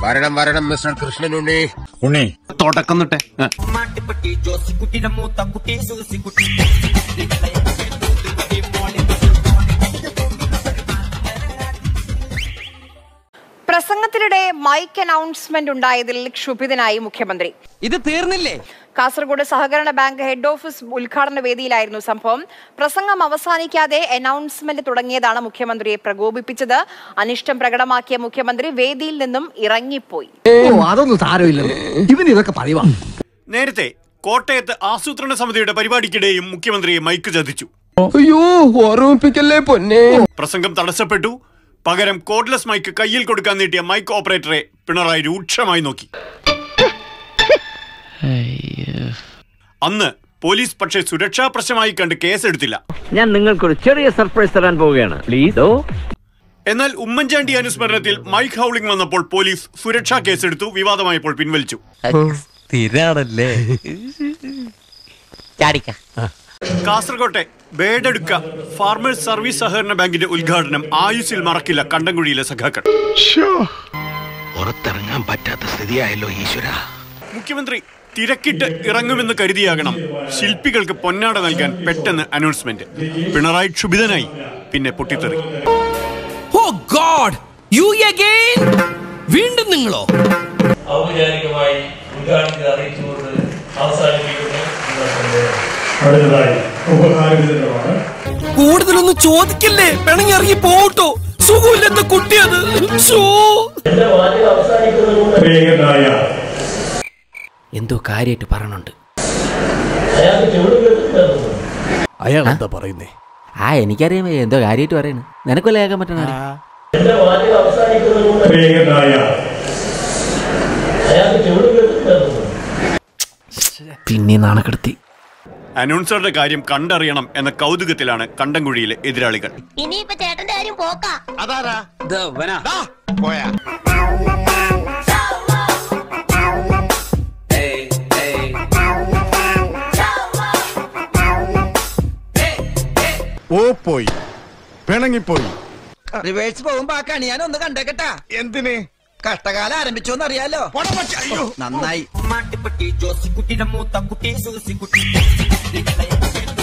വരണം വരണം മിസ്റ്റർ കൃഷ്ണനുണ്ണി ഉണ്ണി തുടക്കം തൊട്ടേ ആ. പ്രസംഗത്തിനിടെ മൈക്ക് അനൗൺസ്മെന്റ് ഉണ്ടായതിൽ ക്ഷുഭിതനായി മുഖ്യമന്ത്രി ഇത് തീർന്നില്ലേ കാസർഗോഡ് സഹകരണ ബാങ്ക് ഹെഡ് ഓഫീസ് ഉദ്ഘാടന വേദിയിലായിരുന്നു സംഭവം പ്രസംഗം അവസാനിക്കാതെ അനൗൺസ്മെന്റ് തുടങ്ങിയതാണ് മുഖ്യമന്ത്രിയെ പ്രകോപിപ്പിച്ചത് അനിഷ്ടം പ്രകടമാക്കിയ മുഖ്യമന്ത്രി വേദിയിൽ നിന്നും ഇറങ്ങിപ്പോയി അതൊന്നും സാരമില്ല ഇവൻ ഇതൊക്കെ പറയുവാ നേരത്തെ കോട്ടയത്ത് ആസൂത്രണ സമിതിയുടെ പരിപാടിക്കിടെയും മുഖ്യമന്ത്രിയെ മൈക്ക് ചതിച്ചു അയ്യോ ഓർമ്മിപ്പിക്കല്ലേ പൊന്നെ പ്രസംഗം തടസ്സപ്പെട്ടു പകരം കോഡ്ലെസ് മൈക്ക് കയ്യിൽ കൊടുക്കാൻ നീട്ടിയ മൈക്ക് ഓപ്പറേറ്ററെ പിണറായി രൂക്ഷമായി നോക്കി അന്ന് പോലീസ് പക്ഷേ സുരക്ഷാ പ്രശ്നമായി കണ്ട് കേസെടുത്തില്ല ഞാൻ നിങ്ങൾക്കൊരു ചെറിയ സർപ്രൈസ് തരാൻ പോവുകയാണ് പ്ലീസ് ഓ എന്നാൽ ഉമ്മൻചാണ്ടി അനുസ്മരണത്തിൽ മൈക്ക് ഹൗളിംഗ് വന്നപ്പോൾ പോലീസ് സുരക്ഷാ കേസെടുത്തു വിവാദമായപ്പോൾ പിൻവലിച്ചു സ്ഥിരാണല്ലേ ചാടിക്ക കാസർകോട്ടെ ബേഡെടുക്ക ഫാർമേഴ്സ് സർവീസ് സഹകരണ ബാങ്കിന്റെ ഉദ്ഘാടനം ആയുസിൽ മറക്കില്ല കണ്ടംകുഴിയിലെ സഖാക്കൾ പുറത്തിറങ്ങാൻ പറ്റാത്ത സ്ഥിതിയായല്ലോ ഈശ്വര മുഖ്യമന്ത്രി തിരക്കിട്ട് ഇറങ്ങുമെന്ന് കരുതിയാകണം ശില്പികൾക്ക് പൊന്നാട നൽകാൻ പെട്ടെന്ന് അനൗൺസ്മെന്റ് പിണറായി ക്ഷുഭിതനായി പിന്നെ പൊട്ടിത്തെറി ഓ ഗോഡ് യു അഗൈൻ വീണ്ടും നിങ്ങളോ ഔപചാരികമായി ഉദ്ഘാടനത്തിൽ അറിയിച്ചുകൊണ്ട് അവസാനിപ്പിക്കുന്നു അടുത്തതായി ഉപഹാരവിതരണമാണ് കൂടുതലൊന്നും ചോദിക്കല്ലേ പിണങ്ങി ഇറങ്ങി പോട്ടോ സുഖമില്ലാത്ത കുട്ടിയത് ഷോ എന്റെ വാചകം അവസാനിക്കുന്നത് പ്രിയങ്കനായ എന്തോ കാര്യമായിട്ട് പറയണുണ്ട് അയാൾക്ക് ചെവിട് കേൾക്കുന്നുണ്ടായിരുന്നു അയാൾ എന്താ പറയുന്നേ ആ എനിക്കറിയാം എന്തോ കാര്യമായിട്ട് പറയണ നിനക്കൊല്ല കേൾക്കാൻ പറ്റണ എന്റെ വാചകം അവസാനിക്കുന്നത് പ്രിയങ്കനായ അയാൾക്ക് ചെവിട് കേൾക്കുന്നുണ്ടായിരുന്നു പിന്നെ നാണക്കെടുത്തി അനൗൺസറുടെ കാര്യം കണ്ടറിയണം എന്ന കൗതുകത്തിലാണ് കണ്ടംകുഴിയിലെ എതിരാളികൾ ഇനിയിപ്പൊ ചേട്ടന്റെ കാര്യം പോക്കാ പോയാ ഓ പോയി പിണങ്ങിപ്പോയി റിവേഴ്സ് പോകുമ്പോ ആ കണി ഞാൻ ഒന്ന് കണ്ടേക്കട്ടാ എന്തിന് കഷ്ടകാലം ആരംഭിച്ചോന്ന് അറിയാലോ അയ്യോ നന്നായി മാട്ടിപ്പട്ടി ജോസിക്കുട്ടിയുടെ മൂത്ത കുട്ടി സൂസിക്കുട്ടി